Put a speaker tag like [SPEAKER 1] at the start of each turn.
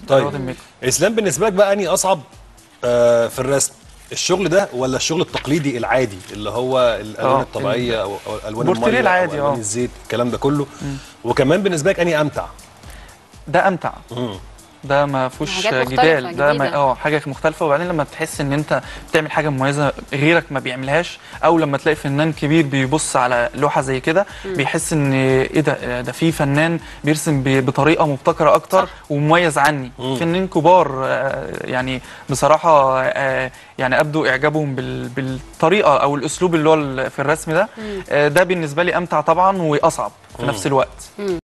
[SPEAKER 1] طيب
[SPEAKER 2] أدوات الميك اب.
[SPEAKER 1] اسلام بالنسبه لك بقى اني اصعب آه في الرسم الشغل ده ولا الشغل التقليدي العادي اللي هو الالوان
[SPEAKER 2] آه،
[SPEAKER 1] الطبيعيه او أو الوان
[SPEAKER 2] البورتريه
[SPEAKER 1] الميه
[SPEAKER 2] العادي،
[SPEAKER 1] او الوان
[SPEAKER 2] آه.
[SPEAKER 1] الزيت الكلام ده كله وكمان بالنسبه لك اني امتع
[SPEAKER 2] ده امتع
[SPEAKER 1] مم.
[SPEAKER 2] ده ما فيهوش
[SPEAKER 3] حاجات مختلفة،
[SPEAKER 2] جدال ده ما
[SPEAKER 3] جديدة.
[SPEAKER 2] اه حاجه مختلفه وبعدين لما تحس ان انت بتعمل حاجه مميزه غيرك ما بيعملهاش او لما تلاقي فنان كبير بيبص على لوحه زي كده بيحس ان ايه ده ده في فنان بيرسم ب- بطريقه مبتكره اكتر
[SPEAKER 3] صح.
[SPEAKER 2] ومميز عني فنانين كبار آه، يعني بصراحه آه، يعني ابدوا اعجابهم بال- بالطريقه او الاسلوب اللي هو ال- في الرسم ده آه، ده بالنسبه لي امتع طبعا واصعب في نفس الوقت